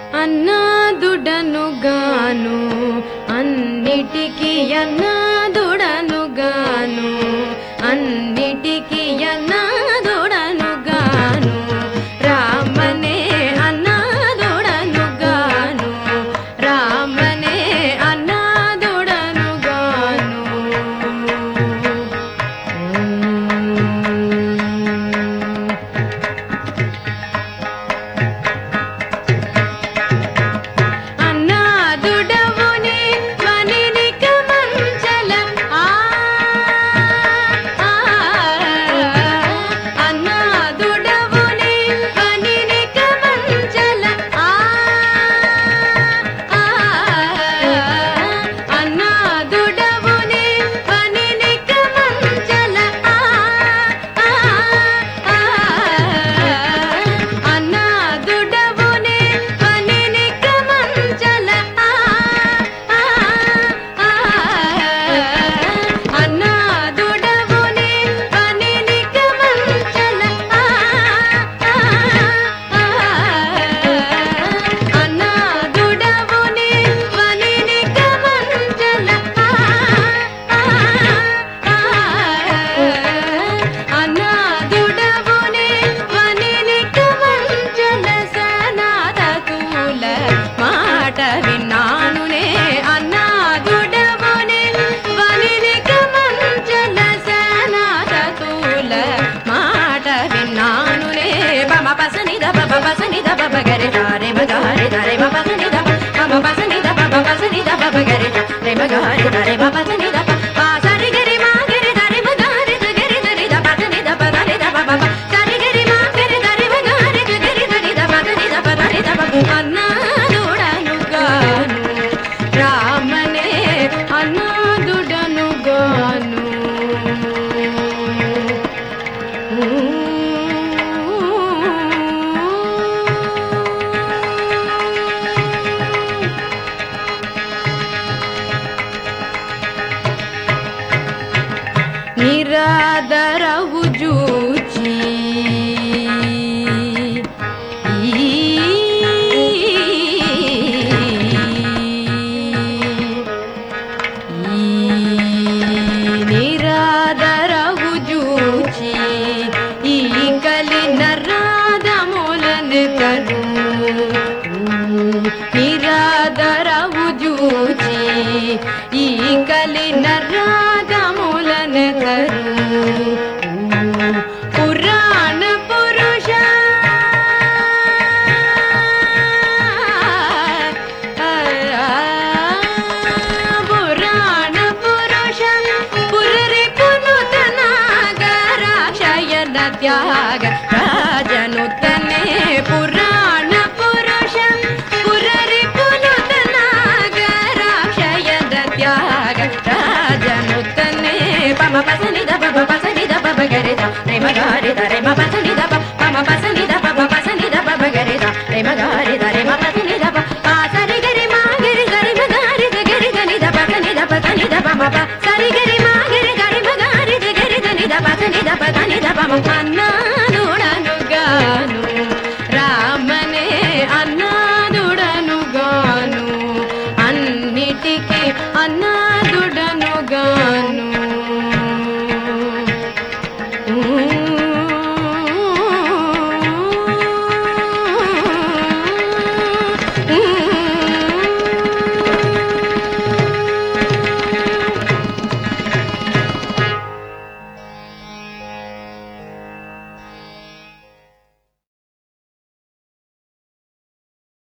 అన్నాదుడను గాను అన్నిటికీ అన్నాదుడను గాను అన్నిటికీ అన్నాదుడను గాను రామనే అన్నాదుడను గాను రామనే అన్నాదుడను గాను అన్నాదుడవుని మనినిక మంచల ఆ ఆ, అన్నాదుడవుని మనినిక మంచల ఆ ఆ, అన్నాదుడవుని మనినిక మంచల ఆ ఆ, ఆ, అన్నాదుడవుని మనినిక మంచల ఆ ఆ, ఆ, అన్నాదుడవుని మనినిక మంచల ఆ ఆ, ఆ, అన్నాదుడవుని మనినిక మంచల ఆ ఆ, ఆ, అన్నాదుడవుని మనినిక మంచల సనాతకుల మాట విన్నానునే అన్నాదుడవుని వనినిక మంచల సనాతకుల మాట విన్నానునే బమ పసనిద బబ పసనిద బబ గరి రే మగ హరి రే మ పసనిద బమ పసనిద బబ పసనిద బబ గరి రే మగ హరి రే మ పసనిద పా సరి గరి మా గరి రే మగ హరి గరి దరి ద పసనిద పదని ద బబ సరి గరి మా గరి దరి మగ హరి గరి దరి ద పదని ద పదని ద బబ అన్నాదుడను గాను రామనే అన్నాదుడను గాను నిరాదరవు జూచి నిరాదరవు జూచి ఈ కలి నరాదములను కరు నిరాదరవు జూచి ఈ కలి నరాదములను కరు పురాణ పురుష పురాణ పురుష పురరి పునుతనాగరాశయన త్యాగ రాజనుతనే పురాణ పురుష పురరి పునుతనాగరాశయన త్యాగ రాజనుతనే పమ పసని దబ పసని దబ గరిద రేమ గారిద రేమ పసని దబ పమ పసని దబ పసని దబ గరిద రేమ గారిద రేమ పసని దబ పాసరి గరి మా గరి గరి మ గారి గరి గని దబ గని దబ గని దబ మబ సరి గరి మా గరి గరి మ గారి గరి గని దబ గని దబ గని దబ మ అన్నా